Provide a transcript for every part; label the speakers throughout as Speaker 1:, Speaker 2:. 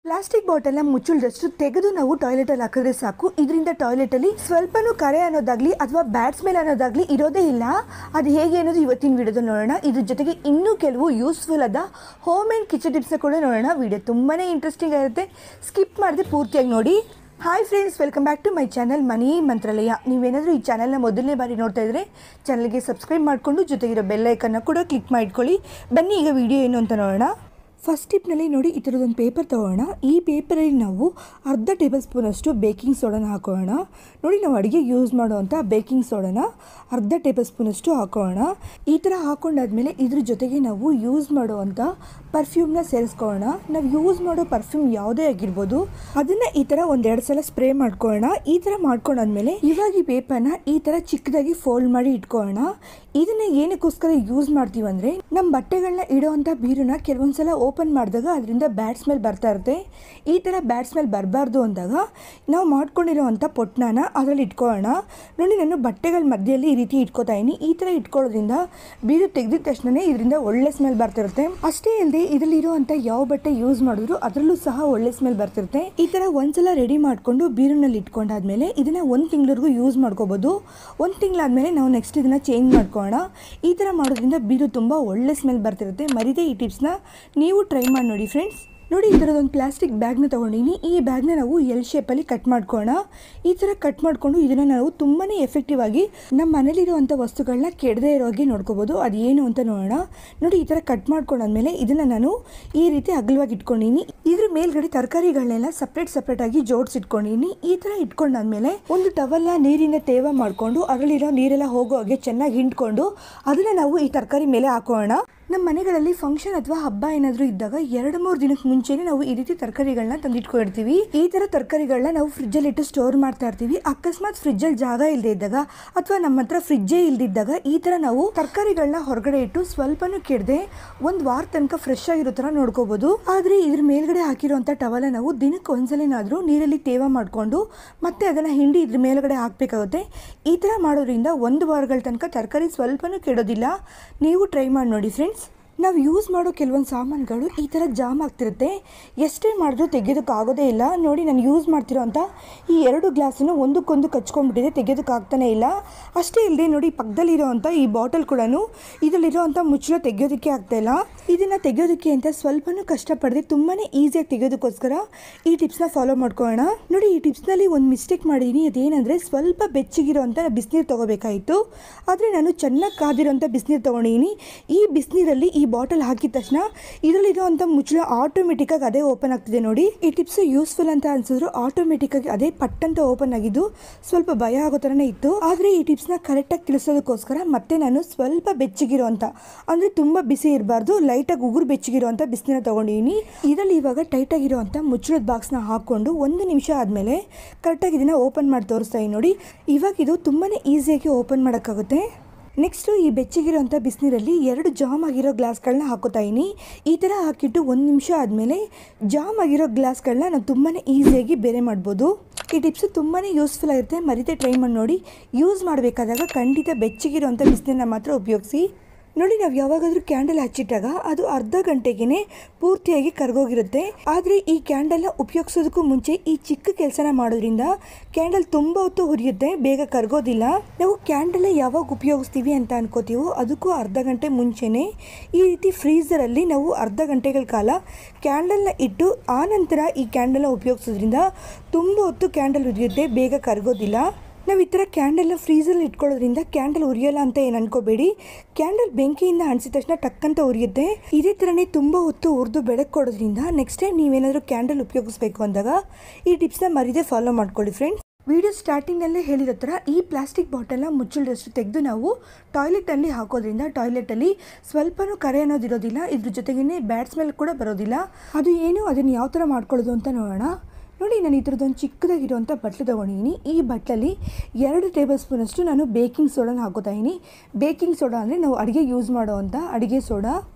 Speaker 1: plastic ಬಾಟಲ್ನ ಮುಚ್ಚುಳ್ದಷ್ಟು ತೆಗೆದು ನಾವು ಟಾಯ್ಲೆಟಲ್ಲಿ ಹಾಕಿದ್ರೆ ಸಾಕು ಇದರಿಂದ ಟಾಯ್ಲೆಟಲ್ಲಿ ಸ್ವಲ್ಪನೂ ಕರೆ ಅನ್ನೋದಾಗ್ಲಿ ಅಥವಾ ಬ್ಯಾಟ್ ಸ್ಮೆಲ್ ಅನ್ನೋದಾಗ್ಲಿ ಇರೋದೇ ಇಲ್ಲ ಅದು ಹೇಗೆ ಅನ್ನೋದು ಇವತ್ತಿನ ವಿಡಿಯೋದಲ್ಲಿ ನೋಡೋಣ ಇದ್ರ ಜೊತೆಗೆ ಇನ್ನೂ ಕೆಲವು ಯೂಸ್ಫುಲ್ ಆದ ಹೋಮ್ ಆ್ಯಂಡ್ ಕಿಚನ್ ಟಿಪ್ಸ್ನ ಕೂಡ ನೋಡೋಣ ವಿಡಿಯೋ ತುಂಬಾ ಇಂಟ್ರೆಸ್ಟಿಂಗ್ ಆಗಿರುತ್ತೆ ಸ್ಕಿಪ್ ಮಾಡದೆ ಪೂರ್ತಿಯಾಗಿ ನೋಡಿ hi friends welcome back to my channel ಮನಿ ಮಂತ್ರಾಲಯ ನೀವೇನಾದರೂ ಈ ಚಾನಲ್ನ ಮೊದಲನೇ ಬಾರಿ ನೋಡ್ತಾ ಇದ್ದರೆ ಚಾನಲ್ಗೆ ಸಬ್ಸ್ಕ್ರೈಬ್ ಮಾಡಿಕೊಂಡು ಜೊತೆಗಿರೋ ಬೆಲ್ಲೈಕನ್ನ ಕೂಡ ಕ್ಲಿಕ್ ಮಾಡಿಕೊಳ್ಳಿ ಬನ್ನಿ ಈಗ ವಿಡಿಯೋ ಏನು ಅಂತ ನೋಡೋಣ ಫಸ್ಟ್ ಟಿಪ್ನಲ್ಲಿ ನೋಡಿ ಈ ಥರದೊಂದು ಪೇಪರ್ ತೊಗೊಳ್ಳೋಣ ಈ ಪೇಪರಲ್ಲಿ ನಾವು ಅರ್ಧ ಟೇಬಲ್ ಸ್ಪೂನಷ್ಟು ಬೇಕಿಂಗ್ ಸೋಡಾನ ಹಾಕೋಣ ನೋಡಿ ನಾವು ಅಡುಗೆ ಯೂಸ್ ಮಾಡುವಂಥ ಬೇಕಿಂಗ್ ಸೋಡಾನ ಅರ್ಧ ಟೇಬಲ್ ಸ್ಪೂನಷ್ಟು ಹಾಕೋಣ ಈ ಥರ ಹಾಕೊಂಡಾದ್ಮೇಲೆ ಇದ್ರ ಜೊತೆಗೆ ನಾವು ಯೂಸ್ ಮಾಡುವಂಥ ಪರ್ಫ್ಯೂಮ್ನ ಸೇರಿಸ್ಕೊಳ್ಳೋಣ ನಾವು ಯೂಸ್ ಮಾಡೋ ಪರ್ಫ್ಯೂಮ್ ಯಾವುದೇ ಆಗಿರ್ಬೋದು ಅದನ್ನು ಈ ಥರ ಒಂದೆರಡು ಸಲ ಸ್ಪ್ರೇ ಮಾಡ್ಕೊಳ್ಳೋಣ ಈ ಥರ ಮಾಡ್ಕೊಂಡಾದ್ಮೇಲೆ ಇವಾಗ ಈ ಪೇಪರ್ನ ಈ ಥರ ಚಿಕ್ಕದಾಗಿ ಫೋಲ್ಡ್ ಮಾಡಿ ಇಟ್ಕೊಳ್ಳೋಣ ಇದನ್ನ ಏನಕ್ಕೋಸ್ಕರ ಯೂಸ್ ಮಾಡ್ತೀವಿ ಅಂದರೆ ನಮ್ಮ ಬಟ್ಟೆಗಳನ್ನ ಇಡೋವಂಥ ಬೀರನ್ನ ಕೆಲವೊಂದ್ಸಲ ಓಪನ್ ಮಾಡಿದಾಗ ಅದರಿಂದ ಬ್ಯಾಡ್ ಸ್ಮೆಲ್ ಬರ್ತಾ ಇರುತ್ತೆ ಈ ಥರ ಬ್ಯಾಡ್ ಸ್ಮೆಲ್ ಬರಬಾರ್ದು ಅಂದಾಗ ನಾವು ಮಾಡ್ಕೊಂಡಿರೋವಂಥ ಪೊಟ್ನಾನ ಅದರಲ್ಲಿ ಇಟ್ಕೊಳ್ಳೋಣ ನೋಡಿ ನಾನು ಬಟ್ಟೆಗಳ ಮಧ್ಯದಲ್ಲಿ ಈ ರೀತಿ ಇಟ್ಕೋತಾ ಇದೀನಿ ಈ ಥರ ಇಟ್ಕೊಳ್ಳೋದ್ರಿಂದ ಬೀರು ತೆಗೆದಿದ ತಕ್ಷಣ ಇದರಿಂದ ಒಳ್ಳೆ ಸ್ಮೆಲ್ ಬರ್ತಿರುತ್ತೆ ಅಷ್ಟೇ ಅಲ್ಲದೆ ಇದರಲ್ಲಿ ಇರುವಂಥ ಯಾವ ಬಟ್ಟೆ ಯೂಸ್ ಮಾಡಿದ್ರು ಅದರಲ್ಲೂ ಸಹ ಒಳ್ಳೆ ಸ್ಮೆಲ್ ಬರ್ತಿರುತ್ತೆ ಈ ಥರ ಒಂದ್ಸಲ ರೆಡಿ ಮಾಡಿಕೊಂಡು ಬೀರಿನಲ್ಲಿ ಇಟ್ಕೊಂಡಾದ್ಮೇಲೆ ಇದನ್ನ ಒಂದು ತಿಂಗಳವರೆಗೂ ಯೂಸ್ ಮಾಡ್ಕೋಬೋದು ಒಂದು ತಿಂಗಳಾದ್ಮೇಲೆ ನಾವು ನೆಕ್ಸ್ಟ್ ಇದನ್ನ ಚೇಂಜ್ ಮಾಡ್ಕೊಳ್ಳೋಣ ಈ ಥರ ಮಾಡೋದ್ರಿಂದ ಬೀರು ತುಂಬ ಒಳ್ಳೆ ಸ್ಮೆಲ್ ಬರ್ತಿರುತ್ತೆ ಮರಿದೇ ಈ ಟಿಪ್ಸ್ನ ನೀವು ಟ್ರೈ ಮಾಡಿ ನೋಡಿ ಫ್ರೆಂಡ್ಸ್ ನೋಡಿ ಈ ಥರದೊಂದು ಪ್ಲಾಸ್ಟಿಕ್ ಬ್ಯಾಗ್ನ ತೊಗೊಂಡಿನಿ ಈ ಬ್ಯಾಗ್ನ ನಾವು ಎಲ್ ಶೇಪಲ್ಲಿ ಕಟ್ ಮಾಡ್ಕೊಳ್ಳೋಣ ಈ ಥರ ಕಟ್ ಮಾಡಿಕೊಂಡು ಇದನ್ನು ನಾವು ತುಂಬಾ ಎಫೆಕ್ಟಿವ್ ಆಗಿ ನಮ್ಮ ಮನೇಲಿರುವಂಥ ವಸ್ತುಗಳನ್ನ ಕೆಡದೇ ಇರೋ ಹಾಗೆ ನೋಡ್ಕೋಬೋದು ಅದು ಏನು ಅಂತ ನೋಡೋಣ ನೋಡಿ ಈ ಥರ ಕಟ್ ಮಾಡ್ಕೊಂಡಾದ್ಮೇಲೆ ಇದನ್ನು ನಾನು ಈ ರೀತಿ ಅಗಲವಾಗಿ ಇಟ್ಕೊಂಡಿನಿ ಇದ್ರ ಮೇಲ್ಗಡೆ ತರಕಾರಿಗಳನ್ನೆಲ್ಲ ಸಪ್ರೇಟ್ ಸಪ್ರೇಟ್ ಆಗಿ ಜೋಡಿಸಿಟ್ಕೊಂಡಿನಿ ಈ ಥರ ಇಟ್ಕೊಂಡಾದ್ಮೇಲೆ ಒಂದು ಟವಲ್ನ ನೀರಿನ ತೇವ ಮಾಡಿಕೊಂಡು ಅದರಲ್ಲಿರೋ ನೀರೆಲ್ಲ ಹೋಗೋ ಹಾಗೆ ಚೆನ್ನಾಗಿ ಹಿಂಡ್ಕೊಂಡು ಅದನ್ನು ನಾವು ಈ ತರಕಾರಿ ಮೇಲೆ ಹಾಕೋಣ ನಮ್ಮ ಮನೆಗಳಲ್ಲಿ ಫಂಕ್ಷನ್ ಅಥವಾ ಹಬ್ಬ ಏನಾದರೂ ಇದ್ದಾಗ ಎರಡು ಮೂರು ದಿನಕ್ಕೆ ಮುಂಚೆನೇ ನಾವು ಈ ರೀತಿ ತರಕಾರಿಗಳನ್ನ ತಂದಿಟ್ಕೊಂಡಿರ್ತೀವಿ ಈ ಥರ ತರಕಾರಿಗಳನ್ನ ನಾವು ಫ್ರಿಜ್ಜಲ್ಲಿ ಇಟ್ಟು ಸ್ಟೋರ್ ಮಾಡ್ತಾ ಇರ್ತೀವಿ ಅಕಸ್ಮಾತ್ ಫ್ರಿಜ್ಜಲ್ಲಿ ಜಾಗ ಇಲ್ಲದೆ ಇದ್ದಾಗ ಅಥವಾ ನಮ್ಮ ಹತ್ರ ಫ್ರಿಜ್ಜೇ ಇಲ್ದಿದ್ದಾಗ ಈ ಥರ ನಾವು ತರಕಾರಿಗಳನ್ನ ಹೊರಗಡೆ ಇಟ್ಟು ಸ್ವಲ್ಪನೂ ಕೆಡದೆ ಒಂದು ವಾರ ತನಕ ಫ್ರೆಶ್ ಆಗಿರೋ ಥರ ನೋಡ್ಕೋಬಹುದು ಆದರೆ ಇದ್ರ ಮೇಲ್ಗಡೆ ಹಾಕಿರುವಂಥ ಟವಲ ನಾವು ದಿನಕ್ಕೆ ಒಂದ್ಸಲಿನಾದರೂ ನೀರಲ್ಲಿ ತೇವ ಮಾಡಿಕೊಂಡು ಮತ್ತೆ ಅದನ್ನು ಹಿಂಡಿ ಇದ್ರ ಮೇಲ್ಗಡೆ ಹಾಕಬೇಕಾಗುತ್ತೆ ಈ ಥರ ಮಾಡೋದ್ರಿಂದ ಒಂದು ವಾರಗಳ ತನಕ ತರಕಾರಿ ಸ್ವಲ್ಪನೂ ಕೆಡೋದಿಲ್ಲ ನೀವು ಟ್ರೈ ಮಾಡಿ ನೋಡಿ ಫ್ರೆಂಡ್ಸ್ ನಾವು ಯೂಸ್ ಮಾಡೋ ಕೆಲವೊಂದು ಸಾಮಾನುಗಳು ಈ ಥರ ಜಾಮ್ ಆಗ್ತಿರುತ್ತೆ ಎಷ್ಟೇ ಮಾಡಿದ್ರೂ ತೆಗೆಯೋದಕ್ಕಾಗೋದೇ ಇಲ್ಲ ನೋಡಿ ನಾನು ಯೂಸ್ ಮಾಡ್ತಿರೋಂಥ ಈ ಎರಡು ಗ್ಲಾಸನ್ನು ಒಂದಕ್ಕೊಂದು ಕಚ್ಕೊಂಡ್ಬಿಟ್ಟಿದೆ ತೆಗೆಯೋದಕ್ಕಾಗ್ತಾನೆ ಇಲ್ಲ ಅಷ್ಟೇ ಇಲ್ಲದೆ ನೋಡಿ ಪಕ್ಕದಲ್ಲಿರೋವಂಥ ಈ ಬಾಟಲ್ ಕೂಡ ಇದರಲ್ಲಿರೋವಂಥ ಮುಚ್ಚಳ ತೆಗೆಯೋದಕ್ಕೆ ಆಗ್ತಾ ಇಲ್ಲ ಇದನ್ನು ತೆಗೆಯೋದಕ್ಕೆ ಅಂತ ಸ್ವಲ್ಪನೂ ಕಷ್ಟಪಡದೆ ತುಂಬಾ ಈಸಿಯಾಗಿ ತೆಗೆಯೋದಕ್ಕೋಸ್ಕರ ಈ ಟಿಪ್ಸ್ನ ಫಾಲೋ ಮಾಡ್ಕೊಳ್ಳೋಣ ನೋಡಿ ಈ ಟಿಪ್ಸ್ನಲ್ಲಿ ಒಂದು ಮಿಸ್ಟೇಕ್ ಮಾಡಿದ್ದೀನಿ ಅದೇನೆಂದರೆ ಸ್ವಲ್ಪ ಬೆಚ್ಚಗಿರೋಂಥ ಬಿಸಿನೀರು ತೊಗೋಬೇಕಾಯಿತು ಆದರೆ ನಾನು ಚೆನ್ನಾಗಿ ಕಾದಿರೋಂಥ ಬಿಸಿನೀರು ತೊಗೊಂಡಿದ್ದೀನಿ ಈ ಬಿಸಿನೀರಲ್ಲಿ ಈ ಬಾಟಲ್ ಹಾಕಿದ ತಕ್ಷಣ ಇದರಲ್ಲಿರುವಂಥ ಮುಚ್ಚಳ ಆಟೋಮೆಟಿಕ್ಕಾಗಿ ಅದೇ ಓಪನ್ ಆಗ್ತಿದೆ ನೋಡಿ ಈ ಟಿಪ್ಸ್ ಯೂಸ್ಫುಲ್ ಅಂತ ಅನ್ಸಿದ್ರು ಆಟೋಮೆಟಿಕ್ಕಾಗಿ ಅದೇ ಪಟ್ಟಂತ ಓಪನ್ ಆಗಿದ್ದು ಸ್ವಲ್ಪ ಭಯ ಆಗೋ ಥರನೇ ಇತ್ತು ಆದರೆ ಈ ಟಿಪ್ಸ್ನ ಕರೆಕ್ಟಾಗಿ ತಿಳಿಸೋದಕ್ಕೋಸ್ಕರ ಮತ್ತೆ ನಾನು ಸ್ವಲ್ಪ ಬೆಚ್ಚಗಿರೋಂಥ ಅಂದರೆ ತುಂಬ ಬಿಸಿ ಇರಬಾರ್ದು ಲೈಟಾಗಿ ಉಗುರು ಬೆಚ್ಚಗಿರೋಂಥ ಬಿಸಿನೀರ ತೊಗೊಂಡಿದ್ದೀನಿ ಇದರಲ್ಲಿ ಇವಾಗ ಟೈಟಾಗಿರೋಂಥ ಮುಚ್ಚಳದ ಬಾಕ್ಸ್ನ ಹಾಕ್ಕೊಂಡು ಒಂದು ನಿಮಿಷ ಆದಮೇಲೆ ಕರೆಕ್ಟಾಗಿ ಇದನ್ನು ಓಪನ್ ಮಾಡಿ ತೋರಿಸ್ತಾ ಇದ್ದೀನಿ ನೋಡಿ ಇವಾಗ ಇದು ತುಂಬಾ ಈಸಿಯಾಗಿ ಓಪನ್ ಮಾಡೋಕ್ಕಾಗುತ್ತೆ ನೆಕ್ಸ್ಟು ಈ ಬೆಚ್ಚಗಿರೋಂಥ ಬಿಸಿನೀರಲ್ಲಿ ಎರಡು ಜಾಮ್ ಆಗಿರೋ ಗ್ಲಾಸ್ಗಳನ್ನ ಹಾಕೋತಾ ಇದ್ದೀನಿ ಈ ಥರ ಹಾಕಿಟ್ಟು ಒಂದು ನಿಮಿಷ ಆದಮೇಲೆ ಜಾಮ್ ಆಗಿರೋ ಗ್ಲಾಸ್ಗಳನ್ನ ನಾವು ತುಂಬಾ ಈಸಿಯಾಗಿ ಬೇರೆ ಮಾಡ್ಬೋದು ಈ ಟಿಪ್ಸು ತುಂಬಾ ಯೂಸ್ಫುಲ್ ಆಗಿರುತ್ತೆ ಮರಿತೆ ಟ್ರೈ ಮಾಡಿ ನೋಡಿ ಯೂಸ್ ಮಾಡಬೇಕಾದಾಗ ಖಂಡಿತ ಬೆಚ್ಚಗಿರೋಂಥ ಬಿಸಿನೀರನ್ನ ಮಾತ್ರ ಉಪಯೋಗಿಸಿ ನೋಡಿ ನಾವು ಯಾವಾಗಾದರೂ ಕ್ಯಾಂಡಲ್ ಹಚ್ಚಿಟ್ಟಾಗ ಅದು ಅರ್ಧ ಗಂಟೆಗೆ ಪೂರ್ತಿಯಾಗಿ ಕರ್ಗೋಗಿರುತ್ತೆ ಆದರೆ ಈ ಕ್ಯಾಂಡಲ್ನ ಉಪಯೋಗಿಸೋದಕ್ಕೂ ಮುಂಚೆ ಈ ಚಿಕ್ಕ ಕೆಲಸನ ಮಾಡೋದ್ರಿಂದ ಕ್ಯಾಂಡಲ್ ತುಂಬ ಹೊತ್ತು ಹುರಿಯುತ್ತೆ ಬೇಗ ಕರ್ಗೋದಿಲ್ಲ ನಾವು ಕ್ಯಾಂಡಲ್ ಯಾವಾಗ ಉಪಯೋಗಿಸ್ತೀವಿ ಅಂತ ಅನ್ಕೋತೀವೋ ಅದಕ್ಕೂ ಅರ್ಧ ಗಂಟೆ ಮುಂಚೆನೇ ಈ ರೀತಿ ಫ್ರೀಝರಲ್ಲಿ ನಾವು ಅರ್ಧ ಗಂಟೆಗಳ ಕಾಲ ಕ್ಯಾಂಡಲ್ನ ಇಟ್ಟು ಆ ನಂತರ ಈ ಕ್ಯಾಂಡಲ್ನ ಉಪಯೋಗಿಸೋದ್ರಿಂದ ತುಂಬ ಹೊತ್ತು ಕ್ಯಾಂಡಲ್ ಉರಿಯುತ್ತೆ ಬೇಗ ಕರ್ಗೋದಿಲ್ಲ ನಾವು ಈ ಥರ ಕ್ಯಾಂಡಲ್ನ ಫ್ರೀಸಲ್ಲಿ ಇಟ್ಕೊಳ್ಳೋದ್ರಿಂದ ಕ್ಯಾಂಡಲ್ ಉರಿಯಲ್ಲ ಅಂತ ಏನು ಅನ್ಕೋಬೇಡಿ ಕ್ಯಾಂಡಲ್ ಬೆಂಕಿಯಿಂದ ಅಣಿಸಿದ ತಕ್ಷಣ ಟಕ್ಕಂತ ಉರಿಯುತ್ತೆ ಇದೇ ಥರನೇ ತುಂಬ ಹೊತ್ತು ಉರಿದು ಬೆಳಕು ಕೊಡೋದ್ರಿಂದ ನೆಕ್ಸ್ಟ್ ಟೈಮ್ ನೀವೇನಾದರೂ ಕ್ಯಾಂಡಲ್ ಉಪಯೋಗಿಸ್ಬೇಕು ಅಂದಾಗ ಈ ಟಿಪ್ಸ್ನ ಮರಿದೇ ಫಾಲೋ ಮಾಡ್ಕೊಳ್ಳಿ ಫ್ರೆಂಡ್ಸ್ ವಿಡಿಯೋ ಸ್ಟಾರ್ಟಿಂಗ್ನಲ್ಲೇ ಹೇಳಿರೋ ಥರ ಈ ಪ್ಲಾಸ್ಟಿಕ್ ಬಾಟಲ್ನ ಮುಚ್ಚಳದಷ್ಟು ತೆಗೆದು ನಾವು ಟಾಯ್ಲೆಟಲ್ಲಿ ಹಾಕೋದ್ರಿಂದ ಟಾಯ್ಲೆಟಲ್ಲಿ ಸ್ವಲ್ಪನೂ ಕರೆ ಅನ್ನೋದಿರೋದಿಲ್ಲ ಇದ್ರ ಜೊತೆಗೇ ಬ್ಯಾಡ್ ಸ್ಮೆಲ್ ಕೂಡ ಬರೋದಿಲ್ಲ ಅದು ಏನು ಅದನ್ನು ಯಾವ ಥರ ಮಾಡ್ಕೊಳ್ಳೋದು ಅಂತ ನೋಡೋಣ ನೋಡಿ ನಾನು ಈ ಥರದ್ದೊಂದು ಚಿಕ್ಕದಾಗಿರುವಂಥ ಬಟ್ಲು ತೊಗೊಂಡಿದ್ದೀನಿ ಈ ಬಟ್ಲಲ್ಲಿ ಎರಡು ಟೇಬಲ್ ಸ್ಪೂನಷ್ಟು ನಾನು ಬೇಕಿಂಗ್ ಸೋಡಾನ ಹಾಕೋತಾ ಇದ್ದೀನಿ ಬೇಕಿಂಗ್ ಸೋಡಾ ಅಂದರೆ ನಾವು ಅಡುಗೆ ಯೂಸ್ ಮಾಡೋವಂಥ ಅಡುಗೆ ಸೋಡಾ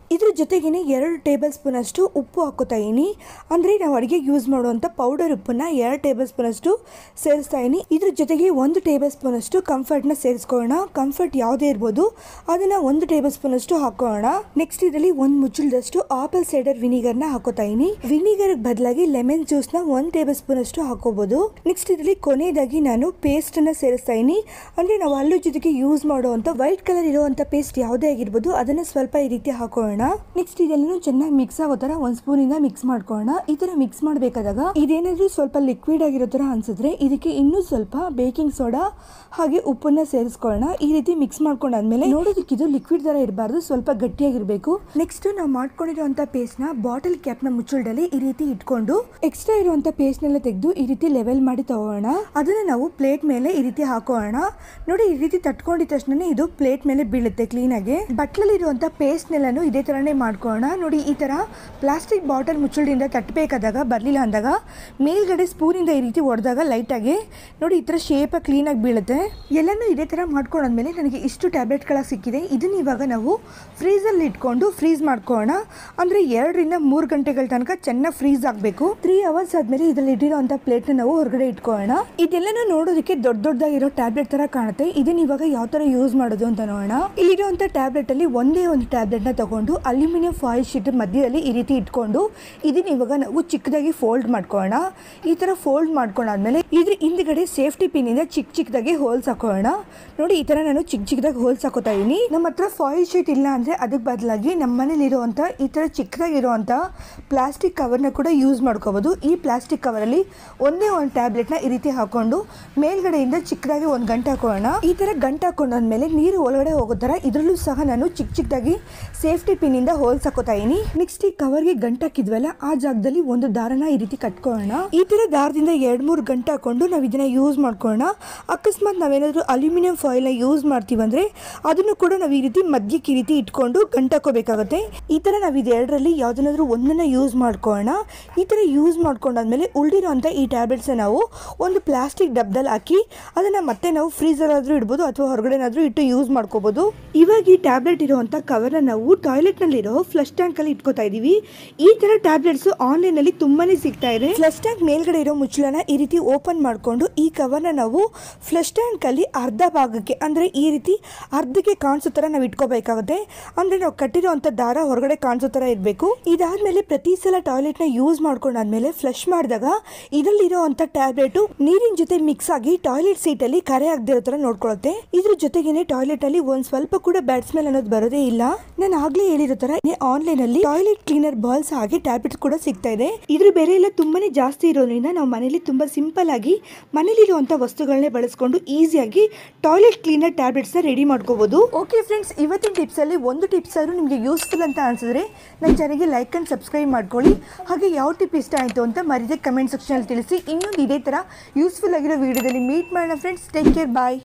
Speaker 1: ಇದ್ರ ಜೊತೆಗೇನೆ ಎರಡು ಟೇಬಲ್ ಸ್ಪೂನ್ ಅಷ್ಟು ಉಪ್ಪು ಹಾಕೋತಾ ಇದೀನಿ ಅಂದರೆ ನಾವು ಅಡುಗೆಗೆ ಯೂಸ್ ಮಾಡುವಂಥ ಪೌಡರ್ ಉಪ್ಪನ್ನ ಎರಡು ಟೇಬಲ್ ಸ್ಪೂನ್ ಅಷ್ಟು ಸೇರಿಸ್ತಾ ಇದೀನಿ ಇದ್ರ ಜೊತೆಗೆ ಒಂದು ಟೇಬಲ್ ಸ್ಪೂನ್ ಅಷ್ಟು ಕಂಫರ್ಟ್ನ ಸೇರಿಸ್ಕೊಳ್ಳೋಣ ಕಂಫರ್ಟ್ ಯಾವುದೇ ಇರ್ಬೋದು ಅದನ್ನ ಒಂದು ಟೇಬಲ್ ಸ್ಪೂನ್ ಅಷ್ಟು ಹಾಕೋಣ ನೆಕ್ಸ್ಟ್ ಇದರಲ್ಲಿ ಒಂದು ಮುಚ್ಚಳದಷ್ಟು ಆಪಲ್ ಸೈಡರ್ ವಿನಿಗರ್ನ ಹಾಕೋತಾ ಇದೀನಿ ವಿನಿಗರ್ ಬದಲಾಗಿ ಲೆಮನ್ ಜ್ಯೂಸ್ನ ಒಂದು ಟೇಬಲ್ ಸ್ಪೂನ್ ಅಷ್ಟು ಹಾಕೋಬಹುದು ನೆಕ್ಸ್ಟ್ ಇದರಲ್ಲಿ ಕೊನೆಯದಾಗಿ ನಾನು ಪೇಸ್ಟ್ ಅನ್ನ ಸೇರಿಸ್ತಾ ಇದೀನಿ ಅಂದ್ರೆ ನಾವು ಹಲ್ಲು ಜೊತೆಗೆ ಯೂಸ್ ಮಾಡುವಂತ ವೈಟ್ ಕಲರ್ ಇರುವಂತ ಪೇಸ್ಟ್ ಯಾವುದೇ ಆಗಿರ್ಬೋದು ಅದನ್ನ ಸ್ವಲ್ಪ ಈ ರೀತಿ ಹಾಕೋಣ ನೆಕ್ಸ್ಟ್ ಇದೆಲ್ಲನೂ ಚೆನ್ನಾಗಿ ಮಿಕ್ಸ್ ಆಗೋ ತರ ಒಂದ್ ಸ್ಪೂನ್ ಇಂದ ಮಿಕ್ಸ್ ಮಾಡ್ಕೊಳ್ಳೋಣ ಈ ತರ ಮಿಕ್ಸ್ ಮಾಡಬೇಕಾದಾಗ ಇದೇನಾದ್ರೂ ಸ್ವಲ್ಪ ಲಿಕ್ವಿಡ್ ಆಗಿರೋ ತರ ಅನ್ಸಿದ್ರೆ ಇದಕ್ಕೆ ಇನ್ನೂ ಸ್ವಲ್ಪ ಬೇಕಿಂಗ್ ಸೋಡಾ ಹಾಗೆ ಉಪ್ಪನ್ನ ಸೇರಿಸ್ಕೊಳ್ಳೋಣ ಈ ರೀತಿ ಮಿಕ್ಸ್ ಮಾಡ್ಕೊಂಡಾದ್ಮೇಲೆ ನೋಡೋದಕ್ಕೆ ಇದು ಲಿಕ್ವಿಡ್ ತರ ಇರಬಾರ್ದು ಸ್ವಲ್ಪ ಗಟ್ಟಿಯಾಗಿರ್ಬೇಕು ನೆಕ್ಸ್ಟ್ ನಾವು ಮಾಡ್ಕೊಂಡಿರುವಂತ ಪೇಸ್ಟ್ ನ ಬಾಟಲ್ ಕ್ಯಾಪ್ ನ ಮುಚ್ಚಳದಲ್ಲಿ ಈ ರೀತಿ ಇಟ್ಕೊಂಡು ಎಕ್ಸ್ಟ್ರಾ ಇರುವಂತ ಪೇಸ್ಟ್ ನೆಲ್ಲ ತೆಗೆದು ಈ ರೀತಿ ಲೆವೆಲ್ ಮಾಡಿ ತಗೋಣ ಅದನ್ನ ನಾವು ಪ್ಲೇಟ್ ಮೇಲೆ ಈ ರೀತಿ ಹಾಕೋಣ ನೋಡಿ ಈ ರೀತಿ ತಟ್ಕೊಂಡಿದ ತಕ್ಷಣ ಇದು ಪ್ಲೇಟ್ ಮೇಲೆ ಬೀಳುತ್ತೆ ಕ್ಲೀನ್ ಆಗಿ ಬಟ್ಲಲ್ಲಿ ಇರುವಂತ ಪೇಸ್ಟ್ ನೆಲ್ಲನು ಇದೇ ತರನೇ ಮಾಡ್ಕೋಣ ನೋಡಿ ಈ ತರ ಪ್ಲಾಸ್ಟಿಕ್ ಬಾಟಲ್ ಮುಚ್ಚಳದಿಂದ ತಟ್ಟಬೇಕಾದಾಗ ಬರಲಿಲ್ಲ ಅಂದಾಗ ಮೇಲ್ಗಡೆ ಸ್ಪೂನಿಂದ ಈ ರೀತಿ ಹೊಡೆದಾಗ ಲೈಟಾಗಿ ನೋಡಿ ಈ ಥರ ಶೇಪ್ ಕ್ಲೀನಾಗಿ ಬೀಳುತ್ತೆ ಎಲ್ಲನೂ ಇದೇ ಥರ ಮಾಡ್ಕೊಂಡಾದ್ಮೇಲೆ ನನಗೆ ಇಷ್ಟು ಟ್ಯಾಬ್ಲೆಟ್ಗಳ ಸಿಕ್ಕಿದೆ ಇದನ್ನ ಇವಾಗ ನಾವು ಫ್ರೀಸಲ್ಲಿ ಇಟ್ಕೊಂಡು ಫ್ರೀಸ್ ಮಾಡ್ಕೊಳ್ಳೋಣ ಅಂದರೆ ಎರಡರಿಂದ ಮೂರು ಗಂಟೆಗಳ ತನಕ ಚೆನ್ನಾಗಿ ಫ್ರೀಸ್ ಆಗಬೇಕು ತ್ರೀ ಅವರ್ಸ್ ಆದಮೇಲೆ ಇದರಲ್ಲಿ ಇಟ್ಟಿರೋಂಥ ಪ್ಲೇಟ್ನ ನಾವು ಹೊರಗಡೆ ಇಟ್ಕೊಳ್ಳೋಣ ಇದೆಲ್ಲನೂ ನೋಡೋದಕ್ಕೆ ದೊಡ್ಡ ದೊಡ್ಡದಾಗಿರೋ ಟ್ಯಾಬ್ಲೆಟ್ ಥರ ಕಾಣುತ್ತೆ ಇದನ್ನ ಇವಾಗ ಯಾವ ಥರ ಯೂಸ್ ಮಾಡೋದು ಅಂತ ನೋಡೋಣ ಇಲ್ಲಿರುವಂಥ ಟ್ಯಾಬ್ಲೆಟಲ್ಲಿ ಒಂದೇ ಒಂದು ಟ್ಯಾಬ್ಲೆಟ್ನ ತಗೊಂಡು ಅಲ್ಯೂಮಿನಿಯಂ ಫಾಯಿಲ್ ಶೀಟ್ ಮಧ್ಯದಲ್ಲಿ ಈ ರೀತಿ ಇಟ್ಕೊಂಡು ಇದನ್ನ ಇವಾಗ ನಾವು ಚಿಕ್ಕದಾಗಿ ಫೋಲ್ಡ್ ಮಾಡ್ಕೊಳ್ಳೋಣ ಈ ಥರ ಫೋಲ್ಡ್ ಮಾಡ್ಕೊಂಡಾದ್ಮೇಲೆ ಇದ್ರ ಹಿಂದ್ಗಡೆ ಸೇಫ್ಟಿ ಪಿನ್ನಿಂದ ಚಿಕ್ಕ ಚಿಕ್ಕದಾಗಿ ಹೋಲ್ಸ್ ಹಾಕೋಣ ನೋಡಿ ಈ ಥರ ನಾನು ಚಿಕ್ಕ ಚಿಕ್ಕದಾಗಿ ಹೋಲ್ಸ್ ಹಾಕೋತಾ ಇದೀನಿ ನಮ್ಮ ಹತ್ರ ಫಾಯಿಲ್ ಶೀಟ್ ಇಲ್ಲ ಅಂದರೆ ಅದಕ್ಕೆ ಬದಲಾಗಿ ನಮ್ಮ ಮನೇಲಿ ಇರುವಂಥ ಈ ಥರ ಚಿಕ್ಕದಾಗಿರುವಂಥ ಪ್ಲಾಸ್ಟಿಕ್ ಕವರ್ನ ಕೂಡ ಯೂಸ್ ಮಾಡ್ಕೋಬೋದು ಈ ಪ್ಲಾಸ್ಟಿಕ್ ಕವರಲ್ಲಿ ಒಂದೇ ಒಂದು ಟ್ಯಾಬ್ಲೆಟ್ನ ಈ ರೀತಿ ಹಾಕೊಂಡು ಮೇಲ್ಗಡೆಯಿಂದ ಚಿಕ್ಕದಾಗಿ ಒಂದು ಗಂಟೆ ಹಾಕೋಣ ಈ ಥರ ಗಂಟೆ ಹಾಕೊಂಡಾದ್ಮೇಲೆ ನೀರು ಒಳಗಡೆ ಹೋಗೋ ಥರ ಇದರಲ್ಲೂ ಸಹ ನಾನು ಚಿಕ್ಕ ಚಿಕ್ಕದಾಗಿ ಸೇಫ್ಟಿ ಪಿನ್ನಿಂದ ಹೋಲ್ಸ್ ಹಾಕೋತಾ ಇದೀನಿ ನೆಕ್ಸ್ಟ್ ಈ ಕವರ್ಗೆ ಗಂಟೆ ಹಾಕಿದ್ವಲ್ಲ ಆ ಜಾಗದಲ್ಲಿ ಒಂದು ದಾರನ ಈ ರೀತಿ ಕಟ್ಕೊಳ್ಳೋಣ ಈ ತರ ದಾರದಿಂದ ಎರಡ್ ಮೂರು ಗಂಟೆ ಹಾಕೊಂಡು ನಾವು ಇದನ್ನ ಯೂಸ್ ಮಾಡ್ಕೊಳ್ಳೋಣ ಅಕಸ್ಮಾತ್ ನಾವೇನಾದ್ರೂ ಅಲ್ಯೂಮಿನಿಯಂ ಫಾಯಿಲ್ನ ಯೂಸ್ ಮಾಡ್ತೀವಂದ್ರೆ ಅದನ್ನು ಕೂಡ ನಾವು ಈ ರೀತಿ ಮಧ್ಯಕ್ಕೆ ಈ ರೀತಿ ಇಟ್ಕೊಂಡು ಗಂಟೆ ಹಾಕೋಬೇಕಾಗುತ್ತೆ ಈ ತರ ನಾವು ಇದೆರಡರಲ್ಲಿ ಯಾವ್ದನ್ನಾದ್ರೂ ಒಂದನ್ನ ಯೂಸ್ ಮಾಡ್ಕೊಳ್ಳೋಣ ಈ ತರ ಯೂಸ್ ಮಾಡ್ಕೊಂಡಾದ್ಮೇಲೆ ಉಳಿದಿರೋಂಥ ಈ ಟ್ಯಾಬ್ಲೆಟ್ಸ್ ನಾವು ಒಂದು ಪ್ಲಾಸ್ಟಿಕ್ ಡಬ್ದಲ್ಲಿ ಹಾಕಿ ಅದನ್ನ ಮತ್ತೆ ನಾವು ಫ್ರೀಸರ್ ಆದ್ರೂ ಇಡ್ಬೋದು ಅಥವಾ ಹೊರಗಡೆನಾದ್ರೂ ಇಟ್ಟು ಯೂಸ್ ಮಾಡ್ಕೋಬಹುದು ಇವಾಗ ಈ ಟ್ಯಾಬ್ಲೆಟ್ ಇರುವಂತ ಕವರ್ನ ನಾವು ಟಾಯ್ಲೆಟ್ ನಲ್ಲಿರೋ ಫ್ಲಶ್ ಟ್ಯಾಂಕ್ ಅಲ್ಲಿ ಇಟ್ಕೋತಾ ಇದೀವಿ ಈ ತರ ಟ್ಯಾಬ್ಲೆಟ್ಸ್ ಆನ್ಲೈನ್ ಅಲ್ಲಿ ತುಂಬಾನೇ ಸಿಗ್ತಾ ಇದೆ ಫ್ಲಶ್ ಟ್ಯಾಂಕ್ ಮೇಲ್ಗಡೆ ಇರೋ ಮುಚ್ಚಳನ ಈ ರೀತಿ ಓಪನ್ ಮಾಡ್ಕೊಂಡು ಈ ಕವರ್ನ ನಾವು ಫ್ಲಶ್ ಟ್ಯಾಂಕ್ ಅಲ್ಲಿ ಅರ್ಧ ಭಾಗಕ್ಕೆ ಅಂದ್ರೆ ಈ ರೀತಿ ಅರ್ಧಕ್ಕೆ ಕಾಣಿಸೋ ತರ ನಾವು ಇಟ್ಕೋಬೇಕಾಗುತ್ತೆ ಅಂದ್ರೆ ನಾವು ಕಟ್ಟಿರೋಂಥ ದಾರ ಹೊರಗಡೆ ಕಾಣಿಸೋ ತರ ಇರಬೇಕು ಇದಾದ್ಮೇಲೆ ಪ್ರತಿ ಸಲ ಟಾಯ್ಲೆಟ್ ನ ಯೂಸ್ ಮಾಡ್ಕೊಂಡಾದ್ಮೇಲೆ ಫ್ಲಶ್ ಮಾಡಿದಾಗ ಇದರಲ್ಲಿರೋ ಅಂತ ಟ್ಯಾಬ್ಲೆಟ್ ನೀರಿನ ಜೊತೆ ಮಿಕ್ಸ್ ಆಗಿ ಟಾಯ್ಲೆಟ್ ಸೀಟ್ ಅಲ್ಲಿ ಕರೆ ಆಗದಿರೋ ತರ ನೋಡ್ಕೊಳ್ಳುತ್ತೆ ಇದ್ರ ಜೊತೆಗೇನೆ ಟಾಯ್ಲೆಟ್ ಅಲ್ಲಿ ಒಂದ್ ಸ್ವಲ್ಪ ಕೂಡ ಬ್ಯಾಡ್ ಸ್ಮೆಲ್ ಅನ್ನೋದು ಬರೋದೇ ಇಲ್ಲ ನಾನು ಆಗ್ಲೇ ಹೇಳಿರೋ ತರ ಆನ್ಲೈನ್ ಅಲ್ಲಿ ಟಾಯ್ಲೆಟ್ ಕ್ಲೀನರ್ ಬಾಲ್ಸ್ ಹಾಗೆ ಟ್ಯಾಬ್ಲೆಟ್ಸ್ ಕೂಡ ಸಿಗ್ತಾ ಇದೆ ಇದ್ರ ಬೆಲೆ ಎಲ್ಲ ತುಂಬಾನೇ ಜಾಸ್ತಿ ಇರೋದ್ರಿಂದ ನಾವು ಮನೇಲಿ ತುಂಬಾ ಸಿಂಪಲ್ ಆಗಿ ಮನೇಲಿರುವಂತ ವಸ್ತುಗಳನ್ನೇ ಬಳಸ್ಕೊಂಡು ಈಸಿಯಾಗಿ ಟಾಯ್ಲೆಟ್ ಕ್ಲೀನರ್ ಟ್ಯಾಬ್ಲೆಟ್ಸ್ ನ ರೆಡಿ ಮಾಡ್ಕೋಬಹುದು ಓಕೆ ಫ್ರೆಂಡ್ಸ್ ಇವತ್ತಿನ ಟಿಪ್ಸ್ ಅಲ್ಲಿ ಒಂದು ಟಿಪ್ಸ್ ಆದ್ರೂ ನಿಮಗೆ ಯೂಸ್ಫುಲ್ ಅಂತ ಅನ್ಸಿದ್ರೆ ನನ್ನ ಚಾನಲ್ಗೆ ಲೈಕ್ ಅಂಡ್ ಸಬ್ಸ್ಕ್ರೈಬ್ ಮಾಡ್ಕೊಳ್ಳಿ ಹಾಗೆ ಯಾವ ಟಿಪ್ ಇಷ್ಟ ಆಯಿತು ಅಂತ ಮರಿದೆ ಕಮೆಂಟ್ ಸೆಕ್ಷನ್ ಅಲ್ಲಿ ತಿಳಿಸಿ ಇನ್ನೊಂದು ಇದೇ ತರ ಯೂಸ್ಫುಲ್ ಆಗಿರೋ ವಿಡಿಯೋದಲ್ಲಿ ಮೀಟ್ ಮಾಡೋಣ ಫ್ರೆಂಡ್ಸ್ ಟೇಕ್ ಕೇರ್ ಬಾಯ್